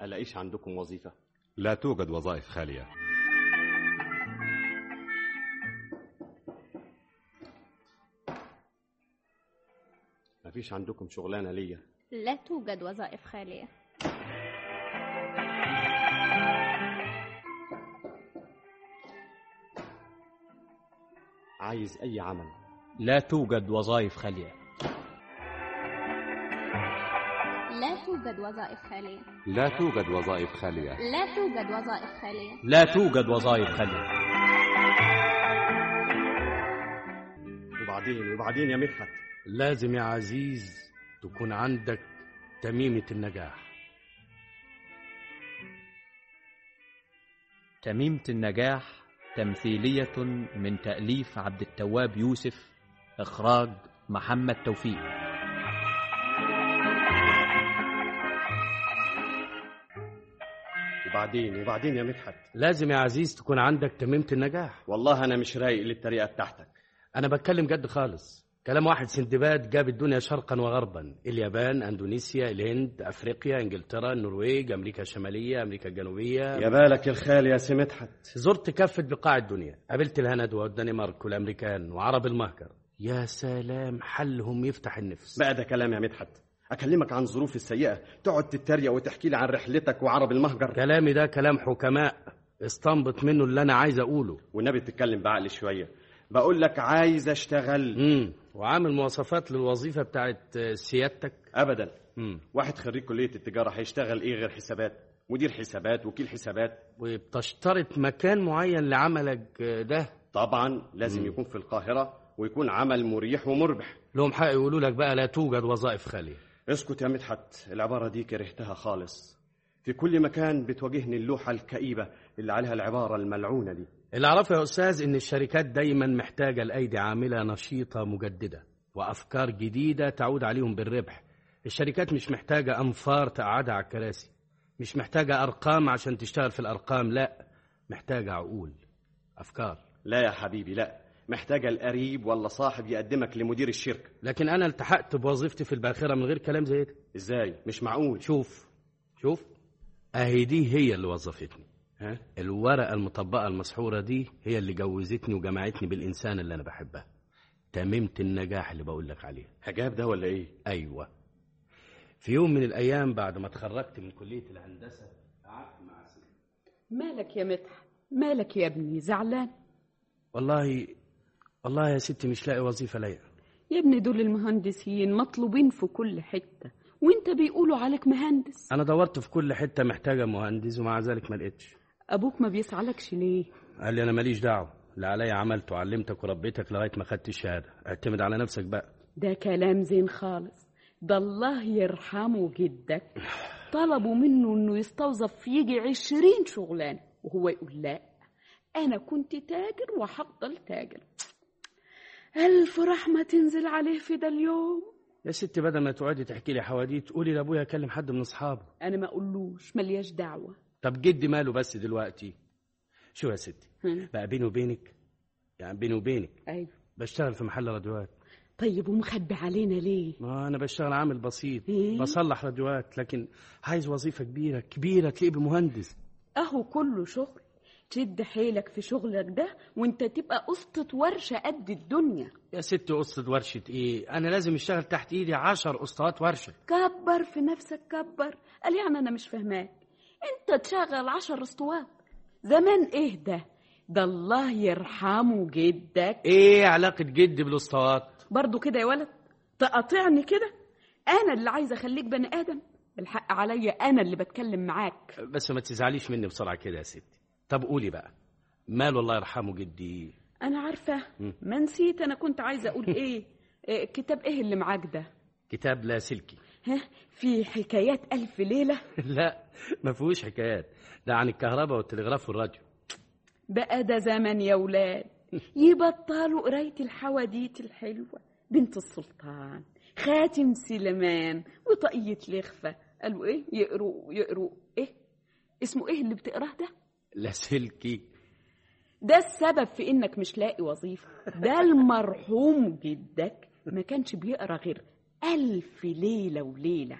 الاقيش عندكم وظيفه لا توجد وظائف خالية مفيش عندكم شغلانه ليا لا توجد وظائف خالية عايز اي عمل لا توجد وظائف خالية لا توجد وظائف خالية لا توجد وظائف خالية لا توجد وظائف خالية لا توجد وظائف خالية وبعدين وبعدين يا مدحت لازم يا عزيز تكون عندك تميمة النجاح تميمة النجاح تمثيلية من تأليف عبد التواب يوسف إخراج محمد توفيق وبعدين وبعدين يا مدحت لازم يا عزيز تكون عندك تميمة النجاح والله انا مش رايق للطريقه بتاعتك أنا بتكلم جد خالص كلام واحد سندباد جاب الدنيا شرقا وغربا اليابان اندونيسيا الهند افريقيا انجلترا النرويج امريكا الشماليه امريكا الجنوبيه يا بالك الخال يا سي مدحت زرت كافة بقاع الدنيا قابلت الهند والدنمارك والامريكان وعرب المهجر يا سلام حلهم يفتح النفس بقى ده كلام يا مدحت اكلمك عن ظروفي السيئه تقعد تتريق وتحكي لي عن رحلتك وعرب المهجر كلامي ده كلام حكماء استنبط منه اللي انا عايز اقوله والنبي تتكلم بعقل شويه بقول لك عايز اشتغل امم وعامل مواصفات للوظيفه بتاعت سيادتك ابدا امم واحد خريج كليه التجاره هيشتغل ايه غير حسابات مدير حسابات وكيل حسابات وبتشترط مكان معين لعملك ده طبعا لازم مم. يكون في القاهره ويكون عمل مريح ومربح لهم حق يقولوا لك بقى لا توجد وظائف خاليه اسكت يا مدحت العباره دي كرهتها خالص في كل مكان بتواجهني اللوحه الكئيبه اللي عليها العباره الملعونه دي اللي اعرفه يا استاذ ان الشركات دايما محتاجه لايدي عامله نشيطه مجدده وافكار جديده تعود عليهم بالربح الشركات مش محتاجه انفار تقعدها على الكراسي مش محتاجه ارقام عشان تشتغل في الارقام لا محتاجه عقول افكار لا يا حبيبي لا محتاجه القريب ولا صاحب يقدمك لمدير الشركه لكن انا التحقت بوظيفتي في الباخره من غير كلام زي ده ازاي مش معقول شوف شوف اهي دي هي اللي وظفتني ها الورقه المطبقه المسحوره دي هي اللي جوزتني وجمعتني بالانسان اللي انا بحبها تميمة النجاح اللي بقول لك عليها حجاب ده ولا ايه ايوه في يوم من الايام بعد ما اتخرجت من كليه الهندسه قعدت مع ست مالك يا مدحت مالك يا ابني زعلان والله والله يا ستي مش لاقي وظيفه لايقه يا ابني دول المهندسين مطلوبين في كل حتة وانت بيقولوا عليك مهندس انا دورت في كل حته محتاجه مهندس ومع ذلك ما لقيتش ابوك ما بيسعلكش ليه قال لي انا ماليش دعوه اللي عليا عملته وعلمتك وربيتك لغايه ما خدت الشهاده اعتمد على نفسك بقى ده كلام زين خالص ده الله يرحمه جدك طلبوا منه انه يستوظف يجي عشرين شغلانة وهو يقول لا انا كنت تاجر وهفضل تاجر الف رحمة تنزل عليه في ده اليوم يا ستي بدل ما تقعدي تحكي لي حواديت قولي لابويا اكلم حد من اصحابه انا ما اقولوش ملياش دعوة طب جدي ماله بس دلوقتي شو يا ستي ها، بقى بيني وبينك يعني بيني وبينك ايوه بشتغل في محل راديوات طيب ومخبي علينا ليه ما انا بشتغل عامل بسيط إيه؟ بصلح راديوات لكن عايز وظيفه كبيره كبيره تلاقيه بمهندس اهو كله شغل تشد حيلك في شغلك ده وانت تبقى قسطة ورشة قد الدنيا يا ستي قصة ورشة ايه انا لازم اشتغل تحت ايدي عشر اسطوات ورشة كبر في نفسك كبر قال يعني انا مش فاهماك انت تشغل عشر اسطوات زمان ايه ده ده الله يرحمه جدك ايه علاقة جدي بالاسطوات برضو كده يا ولد تقاطعني كده انا اللي عايزه اخليك بني ادم الحق عليا انا اللي بتكلم معاك بس ما تزعليش مني بسرعة كده يا ستي طب قولي بقى ماله الله يرحمه جدي انا عارفه مم. ما نسيت انا كنت عايزه اقول ايه إيه، كتاب ايه اللي معاك ده كتاب لا سلكي ها في حكايات الف ليله لا ما فيهوش حكايات ده عن الكهرباء والتلغراف والراديو بقى ده زمن يا ولاد يبطلوا قرايه الحواديت الحلوه بنت السلطان خاتم سليمان وطاقية لخفة قالوا ايه يقروا يقروا ايه اسمه ايه اللي بتقراه ده لا سلكي ده السبب في انك مش لاقي وظيفة ده المرحوم جدك ما كانش بيقرا غير ألف ليلة وليلة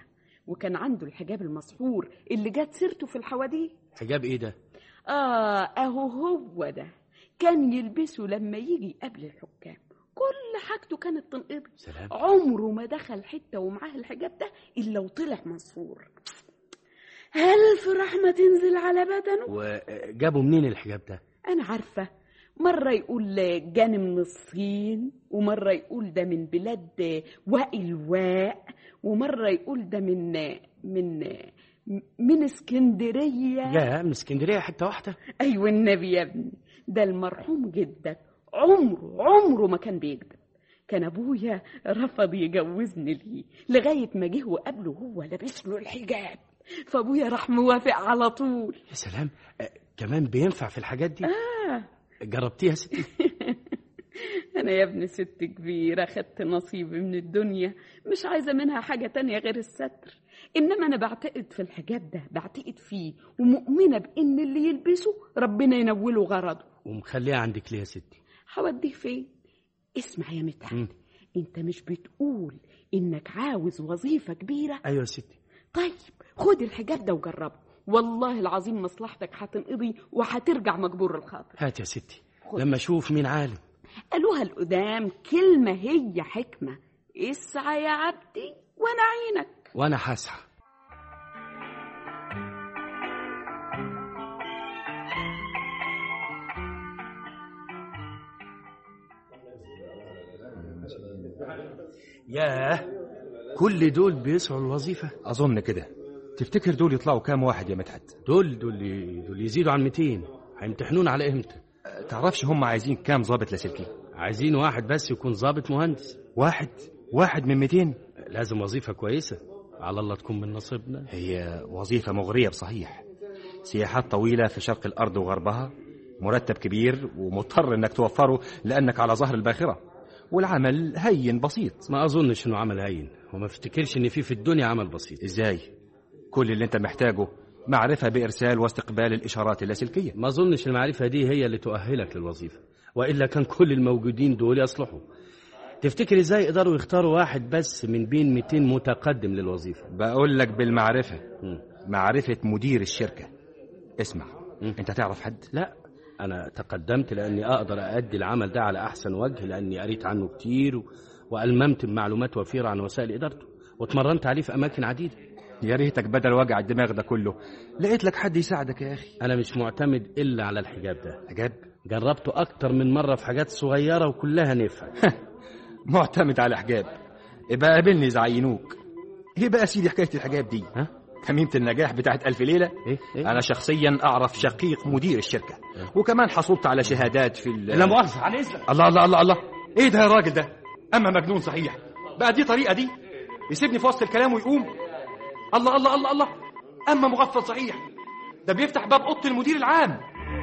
وكان عنده الحجاب المسحور اللي جت سيرته في الحواديت حجاب ايه ده آه أهو هو ده كان يلبسه لما يجي قبل الحكام كل حاجته كانت تنقضي سلام عمره ما دخل حتة ومعاه الحجاب ده إلا وطلع مسحور ألف رحمة تنزل على بدنه وجابوا منين الحجاب ده أنا عارفة مرة يقول جاني من الصين ومرة يقول ده من بلاد وائل واء ومرة يقول ده من من من اسكندرية يا من اسكندريه حته واحده أيوة النبي يا ابني ده المرحوم جدك عمره عمره ما كان بيكذب كان أبويا رفض يجوزني ليه لغاية ما جه وقابله هو لابس له الحجاب فأبويا راح موافق على طول يا سلام آه، كمان بينفع في الحاجات دي آه جربتيها يا ستي أنا يا ابني ست كبيرة خدت نصيبي من الدنيا مش عايزة منها حاجة تانية غير الستر إنما أنا بعتقد في الحجاب ده بعتقد فيه ومؤمنة بإن اللي يلبسه ربنا ينوله غرضه ومخليها عندك ليه يا ستي هوديه فين اسمع يا مدحت مم. انت مش بتقول انك عاوز وظيفة كبيرة ايوه يا ستي طيب خد الحجاب ده وجربه والله العظيم مصلحتك هتنقضي وهترجع مجبور الخاطر هات يا ستي لما اشوف مين عالم قالوها القدام كلمة هي حكمة اسعى يا عبدي وانا عينك وانا هسعى ياه كل دول بيسعوا الوظيفة أظن كده تفتكر دول يطلعوا كام واحد يا مدحت دول دول دول يزيدوا عن 200 هيمتحنون على امتى تعرفش هم عايزين كام ضابط لاسلكي عايزين واحد بس يكون ضابط مهندس واحد واحد من 200 لازم وظيفة كويسة على الله تكون من نصيبنا هي وظيفة مغرية بصحيح سياحات طويلة في شرق الأرض وغربها مرتب كبير ومضطر انك توفره لانك على ظهر الباخرة والعمل هين بسيط ما اظنش انه عمل هين وما افتكرش ان في في الدنيا عمل بسيط ازاي كل اللي انت محتاجه معرفة بإرسال واستقبال الإشارات اللاسلكية ما اظنش المعرفة دي هي اللي تؤهلك للوظيفة والا كان كل الموجودين دول يصلحوا تفتكر ازاي يقدروا يختاروا واحد بس من بين 200 متقدم للوظيفة بقول لك بالمعرفة مم. معرفة مدير الشركة اسمع مم. انت تعرف حد لا انا تقدمت لاني اقدر اادي العمل ده على احسن وجه لاني قريت عنه كتير و... والممت بمعلومات وفيره عن وسائل ادارته واتمرنت عليه في اماكن عديده يا ريتك بدل وجع الدماغ ده كله لقيت لك حد يساعدك يا اخي انا مش معتمد الا على الحجاب ده عجب جربته اكتر من مره في حاجات صغيره وكلها نفع معتمد على حجاب يبقى قابلني اذا عينوك ايه بقى يا سيدي حكايه الحجاب دي ها كمينة النجاح بتاعت ألف ليلة ايه ايه أنا شخصيا أعرف شقيق مدير الشركة وكمان حصلت على شهادات في ال لا مؤاخذه على اذنك الله الله الله الله إيه ده يا راجل ده أما مجنون صحيح بقى دي طريقة دي يسيبني في وسط الكلام ويقوم الله الله الله الله أما مغفل صحيح ده بيفتح باب أوضة المدير العام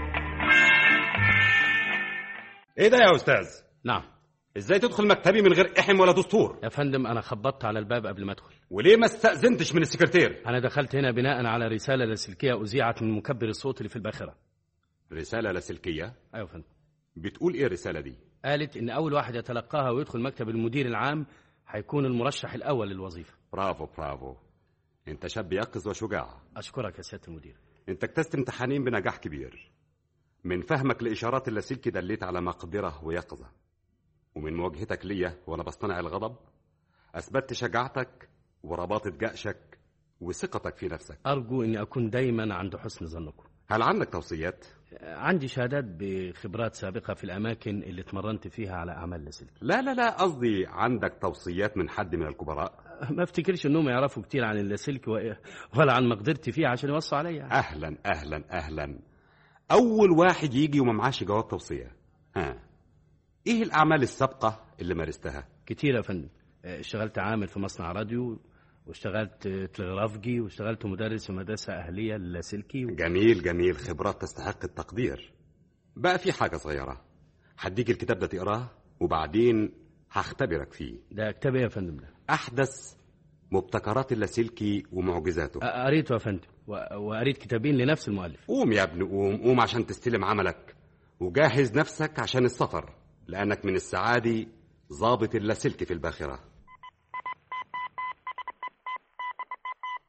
ايه ده يا استاذ نعم ازاي تدخل مكتبي من غير احم ولا دستور يا فندم انا خبطت على الباب قبل ما ادخل وليه ما استأذنتش من السكرتير انا دخلت هنا بناء على رساله لاسلكيه اذيعت من مكبر الصوت اللي في الباخره رسالة لاسلكية ايوه يا فندم بتقول ايه الرسالة دي قالت ان اول واحد يتلقاها ويدخل مكتب المدير العام هيكون المرشح الاول للوظيفه برافو برافو انت شاب يقظ وشجاع اشكرك يا سياده المدير انت اجتزت امتحانين بنجاح كبير من فهمك لإشارات اللاسلكي دليت على مقدرة ويقظة ومن مواجهتك ليا وأنا بصطنع الغضب أثبتت شجاعتك ورباطة جأشك وثقتك في نفسك ارجو اني اكون دايما عند حسن ظنكم هل عندك توصيات؟ عندي شهادات بخبرات سابقه في الاماكن اللي اتمرنت فيها على اعمال لاسلكي لا لا لا قصدي عندك توصيات من حد من الكبراء ما افتكرش انهم يعرفوا كتير عن اللاسلكي و- ولا عن مقدرتي فيه عشان يوصوا عليا أهلا أهلا أهلا أول واحد يجي وما معاش جواب توصية ها إيه الأعمال السابقة اللي مارستها؟ كتير يا فندم اشتغلت عامل في مصنع راديو واشتغلت تلغرافجي واشتغلت مدرس في مدرسه اهليه للاسلكي و... جميل جميل خبرات تستحق التقدير بقى في حاجة صغيرة هديك الكتاب ده تقراه وبعدين هختبرك فيه ده كتاب ايه يا فندم ده أحدث مبتكرات اللاسلكي ومعجزاته أ- قريته يا فندم و- وقريت كتابين لنفس المؤلف قوم يا ابني قوم قوم عشان تستلم عملك وجهز نفسك عشان السفر لأنك من السعادة ضابط اللاسلكي في الباخرة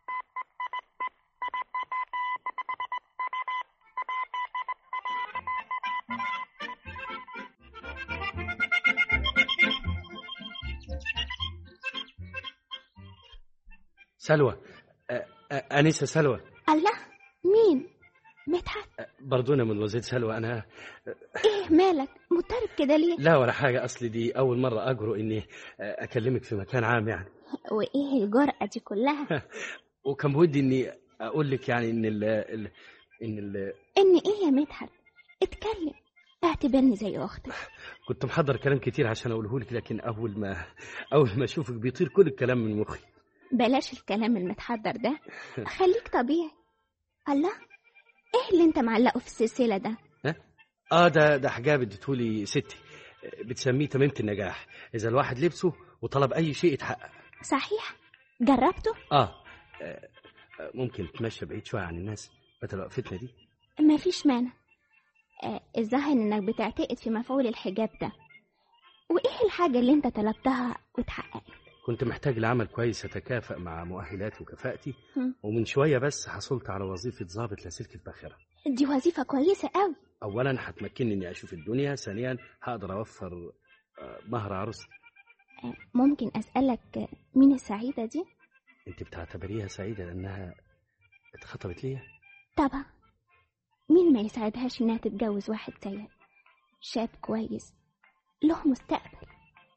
سلوى آه، آه، انسه سلوى الله مين مدحت برضونا من وزير سلوى انا ايه مالك مضطرب كده ليه لا ولا حاجه اصلي دي اول مره اجرؤ اني آه، اكلمك في مكان عام يعني وايه الجرأة دي كلها وكان بودي اني اقول لك يعني ان ال ال ان ال ان ايه يا مدحت اتكلم اعتبرني زي اختك كنت محضر كلام كتير عشان اقوله لك لكن اول ما اول ما اشوفك بيطير كل الكلام من مخي بلاش الكلام المتحضر ده خليك طبيعي الله ايه اللي انت معلقه في السلسلة ده اه ده ده حجاب اديتهولي ستي بتسميه تميمه النجاح اذا الواحد لبسه وطلب اي شيء يتحقق صحيح جربته اه آه، آه، ممكن تمشى بعيد شويه عن الناس بدل وقفتنا دي مفيش مانع آه الظاهر انك بتعتقد في مفعول الحجاب ده وايه الحاجة اللي انت طلبتها واتحققت كنت محتاج لعمل كويس يتكافئ مع مؤهلاتي وكفاءتي هم. ومن شويه بس حصلت على وظيفه ضابط لاسلكه باخره دي وظيفة كويسة قوي اولا هتمكنني اني اشوف الدنيا ثانيا هقدر اوفر آه، مهر عروستي آه ممكن اسألك آه، مين السعيدة دي انت بتعتبريها سعيده لانها اتخطبت ليا طبعا مين ما يساعدهاش انها تتجوز واحد زيك شاب كويس له مستقبل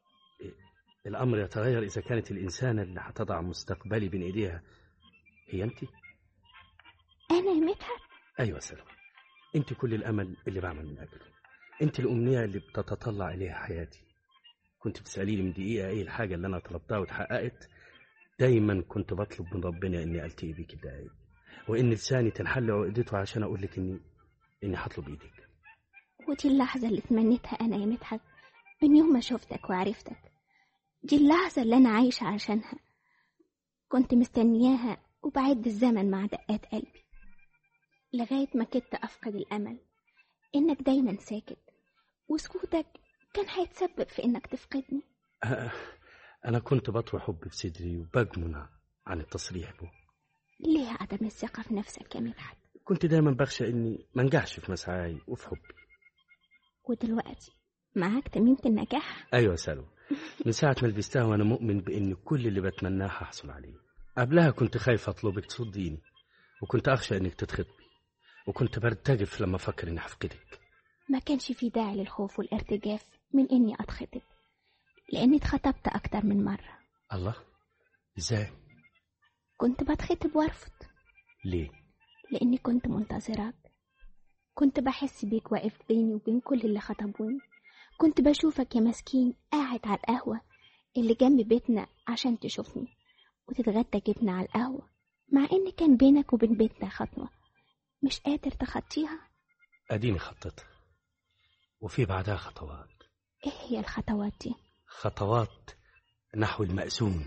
الامر يتغير اذا كانت الانسانه اللي هتضع مستقبلي بين ايديها هي انت انا يا مدحت ايوه سلوى انت كل الامل اللي بعمل من اجله انت الامنيه اللي بتتطلع اليها حياتي كنت بتساليني من دقيقه ايه الحاجه اللي انا طلبتها واتحققت دايما كنت بطلب من ربنا اني التقي بيك الدقايق وان لساني تنحل عقدته عشان اقول لك اني اني هطلب ايدك ودي اللحظة اللي تمنيتها أنا يا مدحت من يوم ما شفتك وعرفتك دي اللحظة اللي أنا عايشة عشانها كنت مستنياها وبعد الزمن مع دقات قلبي لغاية ما كدت أفقد الأمل إنك دايما ساكت وسكوتك كان هيتسبب في إنك تفقدني أه، انا كنت بطوي حب في صدري وبجمن عن التصريح به ليه عدم الثقة في نفسك يا مدحت كنت دايما بخشى اني ما انجحش في مسعاي وفي حبي ودلوقتي معاك تميمة النجاح ايوه سلوى من ساعه ما لبستها وانا مؤمن بان كل اللي بتمناه هحصل عليه قبلها كنت خايف اطلبك تصديني وكنت اخشى انك تتخطبي وكنت برتجف لما افكر اني هفقدك ما كانش في داعي للخوف والارتجاف من إني أتخطب لأني اتخطبت أكتر من مرة الله ازاي كنت بتخطب وارفض ليه لأني كنت منتظراك كنت بحس بيك واقف بيني وبين كل اللي خطبوني كنت بشوفك يا مسكين قاعد على القهوة اللي جنب بيتنا عشان تشوفني وتتغدى جبنة على القهوة مع إن كان بينك وبين بيتنا خطوة مش قادر تخطيها اديني خطتها وفي بعدها خطوات إيه هي الخطوات دي خطوات نحو المأسوم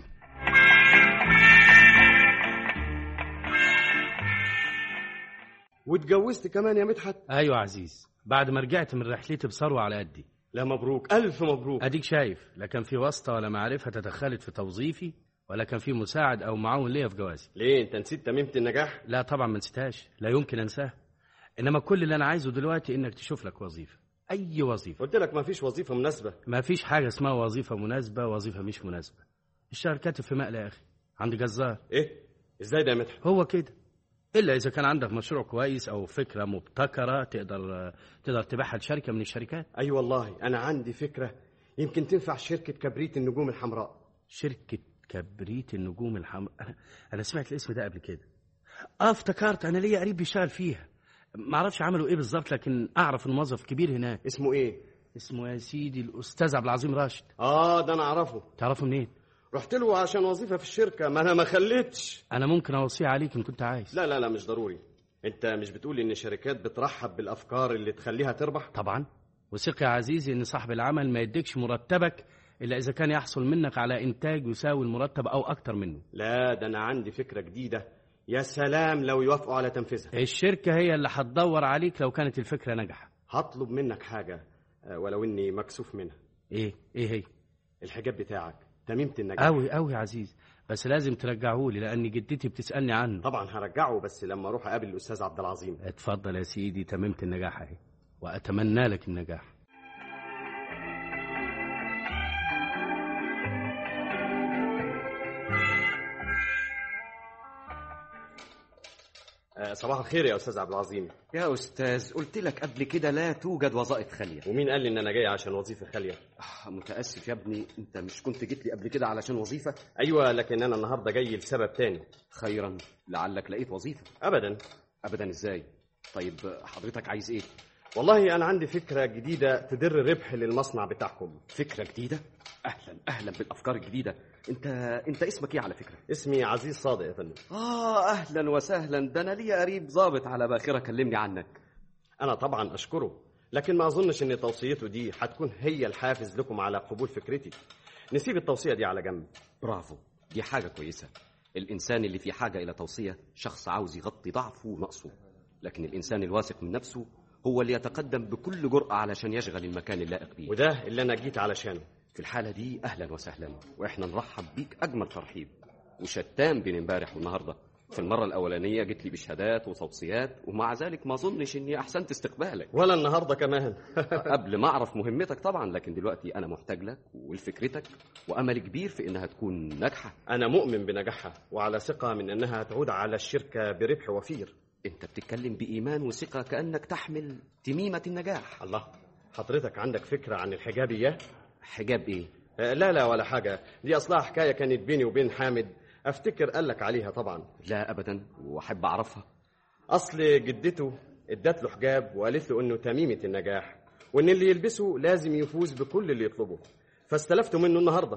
واتجوزت كمان يا مدحت ايوه عزيز بعد ما رجعت من رحلتي بثروه على قدي لا مبروك ألف مبروك اديك شايف لا كان في واسطه ولا معرفه تدخلت في توظيفي ولا كان في مساعد او معاون ليا في جوازي ليه انت نسيت تميمة النجاح لا طبعا ما نسيتهاش لا يمكن انساها انما كل اللي انا عايزه دلوقتي انك تشوف لك وظيفه اي وظيفه قلت لك ما فيش وظيفة مناسبة ما فيش حاجه اسمها وظيفه مناسبه وظيفه مش مناسبه الشهر كاتب في مقلة يا اخي عند جزار ايه ازاي ده يا مدحت هو كده الا اذا كان عندك مشروع كويس او فكره مبتكره تقدر تقدر تبيعها لشركه من الشركات اي والله انا عندي فكرة يمكن تنفع شركة كبريت النجوم الحمراء شركه كبريت النجوم الحمراء أنا- انا سمعت الاسم ده قبل كده اه افتكرت انا ليا قريب بيشتغل فيها ما اعرفش عملوا ايه بالظبط لكن اعرف إن موظف كبير هناك اسمه ايه اسمه يا سيدي الاستاذ عبد العظيم راشد اه ده انا اعرفه تعرفه منين رحت له عشان وظيفة في الشركة ما انا ما خليتش انا ممكن اوصيه عليك ان كنت عايز لا لا لا مش ضروري انت مش بتقول ان الشركات بترحب بالافكار اللي تخليها تربح طبعا وثق يا عزيزي ان صاحب العمل ما يديكش مرتبك الا اذا كان يحصل منك على انتاج يساوي المرتب او اكتر منه لا ده انا عندي فكرة جديدة يا سلام لو يوافقوا على تنفيذها الشركه هي اللي هتدور عليك لو كانت الفكره ناجحه هطلب منك حاجة آه، ولو اني مكسوف منها ايه ايه هي الحجاب بتاعك تميمة النجاح قوي قوي يا عزيز بس لازم ترجعه لي لان جدتي بتسالني عنه طبعا هرجعه بس لما اروح اقابل الاستاذ عبد العظيم اتفضل يا سيدي تممت النجاح اهي واتمنى لك النجاح آه، صباح الخير يا استاذ عبد العظيم يا أستاذ قلت لك قبل كده لا توجد وظائف خالية ومين قال لي ان انا جاي عشان وظيفه خاليه آه، متأسف يا ابني أنت مش كنت جيت لي قبل كده علشان وظيفة ايوه لكن انا النهارده جاي لسبب تاني خيرا لعلك لقيت وظيفة ابدا أبدا إزاي طيب حضرتك عايز إيه والله انا عندي فكره جديده تدر ربح للمصنع بتاعكم فكرة جديدة أهلا أهلا بالأفكار الجديدة أنت أنت اسمك إيه على فكرة اسمي عزيز صادق يا فندم آه أهلا وسهلا ده أنا ليا قريب ظابط على باخرة كلمني عنك انا طبعا اشكره لكن ما اظنش ان توصيته دي هتكون هي الحافز لكم على قبول فكرتي نسيب التوصيه دي على جنب برافو دي حاجة كويسة الإنسان اللي في حاجة إلى توصية شخص عاوز يغطي ضعفه ونقصه لكن الإنسان الواثق من نفسه هو اللي يتقدم بكل جرأة علشان يشغل المكان اللائق بيه وده اللي انا جيت علشانه في الحالة دي أهلا وسهلا وإحنا نرحب بيك أجمل ترحيب وشتان بين امبارح والنهاردة في المرة الأولانية جيت لي بشهادات وتوصيات ومع ذلك ما أظنش إني أحسنت استقبالك ولا النهارده كمان قبل ما أعرف مهمتك طبعا لكن دلوقتي أنا محتاج لك ولفكرتك وأمل كبير في إنها تكون ناجحة انا مؤمن بنجاحها وعلى ثقه من انها تعود على الشركه بربح وفير أنت بتتكلم بإيمان وثقة كأنك تحمل تميمة النجاح الله حضرتك عندك فكره عن الحجابيه حجاب إيه؟ آه، لا لا ولا حاجه دي اصلها حكايه كانت بيني وبين حامد افتكر قال لك عليها طبعا لا أبدا وأحب أعرفها اصل جدته ادت له حجاب وقالت له انه تميمه النجاح وان اللي يلبسه لازم يفوز بكل اللي يطلبه فاستلفته منه النهارده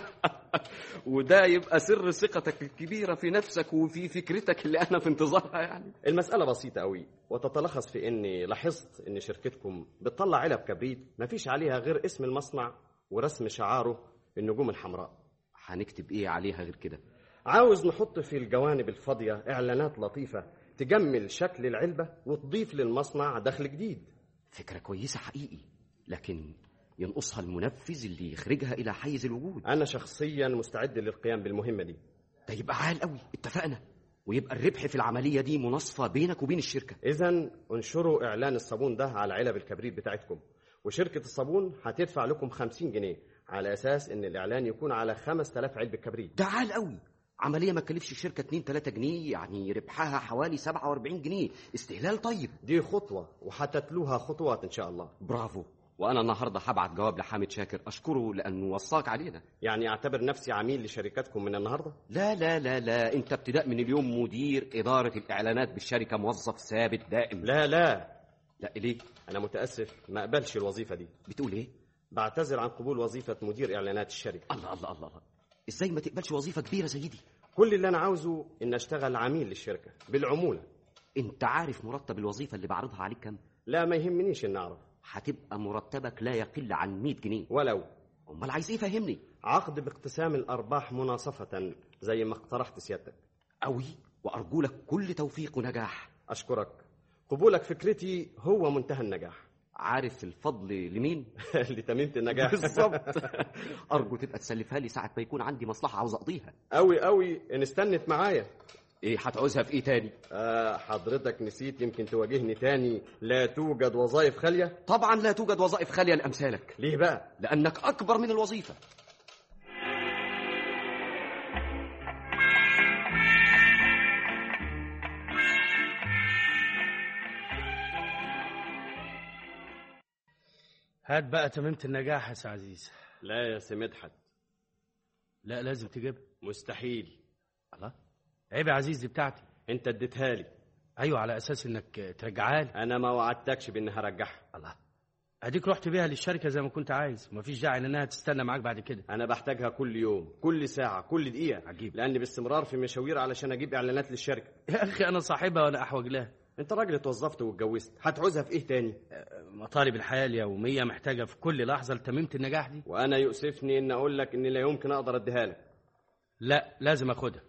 وده يبقى سر ثقتك الكبيرة في نفسك وفي فكرتك اللي أنا في انتظارها يعني المسألة بسيطة قوي وتتلخص في إني لاحظت إن شركتكم بتطلع علب كبريت مفيش عليها غير اسم المصنع ورسم شعاره النجوم الحمراء هنكتب إيه عليها غير كده عاوز نحط في الجوانب الفاضية إعلانات لطيفة تجمل شكل العلبة وتضيف للمصنع دخل جديد فكرة كويسة حقيقي لكن ينقصها المنفذ اللي يخرجها إلى حيز الوجود أنا شخصيا مستعد للقيام بالمهمة دي ده يبقى عال قوي اتفقنا ويبقى الربح في العملية دي مناصفة بينك وبين الشركة إذا انشروا إعلان الصابون ده على علب الكبريت بتاعتكم وشركة الصابون هتدفع لكم 50 جنيه على أساس إن الإعلان يكون على 5000 علبة كبريت ده عال قوي عملية ما تكلفش الشركة 2 3 جنيه يعني ربحها حوالي 47 جنيه استهلال طيب دي خطوة وهتتلوها خطوات إن شاء الله برافو وأنا النهاردة هبعت جواب لحامد شاكر أشكره لأنه وصاك علينا يعني أعتبر نفسي عميل لشركتكم من النهاردة لا لا لا لا أنت ابتداء من اليوم مدير إدارة الإعلانات بالشركة موظف ثابت دائم لا لا لا ليه أنا متأسف ما أقبلش الوظيفة دي بتقول إيه بعتذر عن قبول وظيفة مدير إعلانات الشركة الله الله الله الله إزاي ما تقبلش وظيفة كبيرة زي دي كل اللي أنا عاوزه إن أشتغل عميل للشركة بالعمولة أنت عارف مرتب الوظيفة اللي بعرضها عليك كام لا ما يهمنيش إن أعرف هتبقى مرتبك لا يقل عن 100 جنيه ولو امال عايز ايه فهمني عقد باقتسام الأرباح مناصفة زي ما اقترحت سيادتك قوي وارجو لك كل توفيق ونجاح أشكرك قبولك فكرتي هو منتهى النجاح عارف الفضل لمين لتميمة النجاح بالظبط ارجو تبقى تسلفها لي ساعه ما يكون عندي مصلحه عاوز اقضيها أوي أوي إن استنت معايا ايه هتعوزها في ايه تاني آه حضرتك نسيت يمكن تواجهني تاني لا توجد وظائف خالية طبعا لا توجد وظائف خاليه لامثالك ليه بقى لانك اكبر من الوظيفه هات بقى تميمة النجاح يا سي عزيز لا يا سي مدحت لا لازم تجيبها مستحيل الله عيب يا عزيز دي بتاعتي انت اديتها لي ايوه على اساس انك ترجعها لي انا ما وعدتكش باني هرجعها الله اديك رحت بيها للشركه زي ما كنت عايز مفيش داعي انها تستنى معاك بعد كده انا بحتاجها كل يوم كل ساعه كل دقيقه عجيب. لاني باستمرار في مشاوير علشان اجيب اعلانات للشركه يا اخي انا صاحبها وانا احوج لها انت راجل اتوظفت واتجوزت هتعوزها في ايه تاني مطالب الحياه اليوميه محتاجه في كل لحظه لتميمه النجاح دي وانا يؤسفني ان اقول لك اني لا يمكن اقدر اديها لك لا لازم اخدها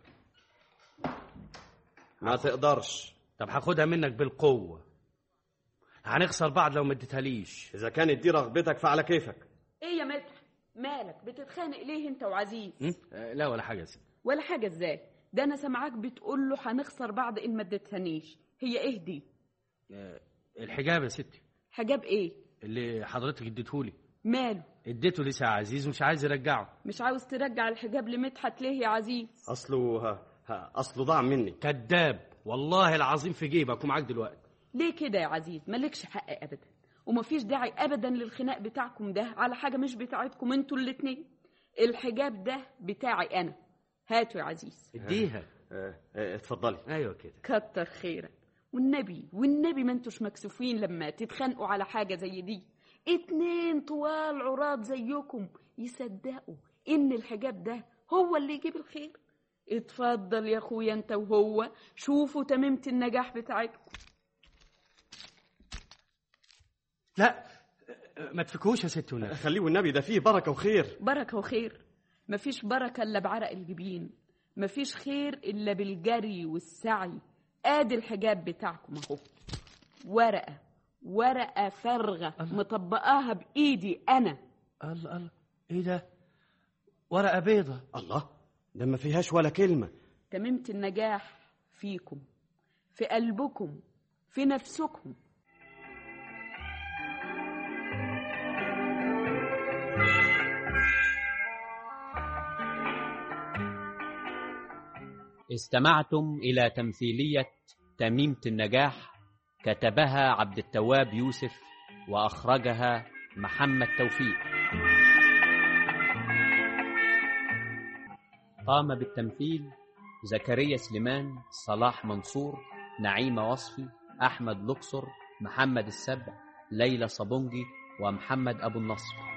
ما تقدرش طب هاخدها منك بالقوه هنخسر بعض لو ما اديتهاليش اذا كانت دي رغبتك فعلى كيفك ايه يا مدحت مالك بتتخانق ليه انت وعزيز م? آه، لا ولا حاجه يا سيدي ولا حاجه ازاي ده انا سامعاك بتقول له هنخسر بعض ان ما اديتهانيش هي ايه دي آه، الحجاب يا ستي حجاب ايه اللي حضرتك اديتهولي ماله اديته لسه عزيز ومش عايز يرجعه مش عاوز ترجع الحجاب لمدحت ليه يا عزيز اصله ها ها اصله ضاع مني كذاب والله العظيم في جيبك ومعاك دلوقتي ليه كده يا عزيز مالكش حق ابدا ومفيش داعي ابدا للخناق بتاعكم ده على حاجه مش بتاعتكم انتوا الاتنين الحجاب ده بتاعي انا هاتوا يا عزيز اديها آه، آه، اتفضلي ايوه كده كتر خيرك والنبي والنبي ما انتوش مكسوفين لما تتخانقوا على حاجه زي دي اتنين طوال عراض زيكم يصدقوا ان الحجاب ده هو اللي يجيب الخير اتفضل يا اخويا انت وهو شوفوا تميمة النجاح بتاعتكم لا ما تفكوش يا ست والنبي خليه والنبي ده فيه بركه وخير بركة وخير مفيش بركة إلا بعرق الجبين مفيش خير إلا بالجري والسعي آدي الحجاب بتاعكم أهو ورقة ورقة فارغة مطبقاها بإيدي أنا الله الله ايه ده ورقه بيضة الله ده ما فيهاش ولا كلمه تميمة النجاح فيكم في قلبكم في نفسكم استمعتم إلى تمثيلية تميمة النجاح كتبها عبد التواب يوسف وأخرجها محمد توفيق قام بالتمثيل زكريا سليمان صلاح منصور نعيمة وصفي أحمد لقصر محمد السبع ليلى صبونجي ومحمد أبو النصر